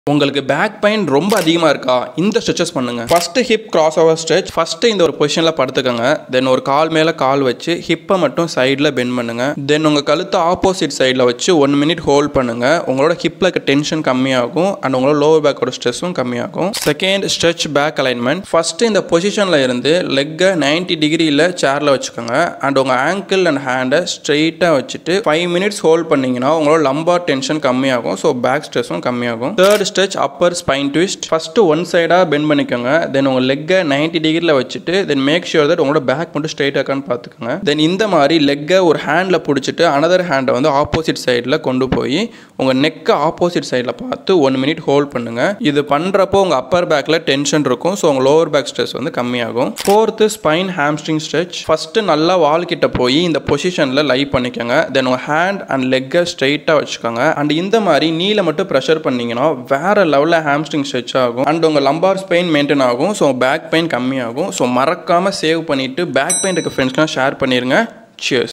உங்களுக்கு back pain ரொம்ப அதிகமாக இருக்கா இந்த ஸ்ட்ரெச்சஸ் பண்ணுங்க first hip cross over stretch first இந்த ஒரு பொசிஷனில் படுத்துக்கோங்க தென் ஒரு கால் மேலே கால் வச்சு ஹிப்பை மட்டும் சைடில் பெண்ட் பண்ணுங்க தென் உங்கள் கழுத்தை ஆப்போசிட் சைடில் வச்சு ஒன் மினிட் ஹோல்ட் பண்ணுங்க உங்களோட ஹிப்பில் இருக்க டென்ஷன் கம்மியாகும் அண்ட் உங்களோட லோவர் பேக்கோட ஸ்ட்ரெஸ்ஸும் கம்மியாகும் second stretch back alignment first இந்த பொசிஷனில் இருந்து லெக்கை 90 டிகிரியில் சேரில் வச்சுக்கோங்க அண்ட் உங்கள் ஆங்கிள் அண்ட் ஹேண்டை ஸ்ட்ரெயிட்டாக வச்சுட்டு ஃபைவ் மினிட்ஸ் ஹோல்ட் பண்ணீங்கன்னா உங்களோட லம்பார் டென்ஷன் கம்மியாகும் ஸோ பேக் ஸ்ட்ரெஸ்ஸும் கம்மியாகும் third stretch upper spine twist first one சைடாக பெண்ட் பண்ணிக்கோங்க தென் உங்கள் லெக்கை 90 டிகிரியில் வச்சுட்டு தென் மேக் ஷுர் தட் உங்களோட பேக் மட்டும் ஸ்ட்ரெயிட் இருக்கான்னு பார்த்துக்கோங்க தென் இந்த மாதிரி லெக்கை ஒரு ஹேண்டில் பிடிச்சிட்டு அனதர் ஹேண்டை வந்து ஆப்போசிட் சைடில் கொண்டு போய் உங்கள் நெக்கை ஆப்போசிட் சைடில் பார்த்து ஒன் மினிட் ஹோல்ட் பண்ணுங்க இது பண்ணுறப்போ உங்கள் அப்பர் பேக்கில் டென்ஷன் இருக்கும் ஸோ உங்கள் லோவர் பேக் ஸ்ட்ரெஸ் வந்து கம்மியாகும் fourth spine hamstring stretch first நல்லா வால் கிட்ட போய் இந்த பொசிஷனில் லை பண்ணிக்கோங்க தென் உங்கள் ஹேண்ட் அண்ட் லெக்கை ஸ்ட்ரெயிட்டாக வச்சுக்கோங்க அண்ட் இந்த மாதிரி நீல மட்டும் ப்ரெஷர் பண்ணீங்கன்னா வேற லெவலில் ஹாம்ஸ்ட்ரிங் ஸ்ட்ரெச் ஆகும் அண்ட் உங்கள் லம்பார் பெயின் மெயின்டைன் ஆகும் ஸோ பேக் பெயின் கம்மியாகும் ஸோ மறக்காமல் சேவ் பண்ணிவிட்டு பேக் பெயின் இருக்க ஃப்ரெண்ட்ஸ்லாம் ஷேர் பண்ணிடுங்க சியர்ஸ்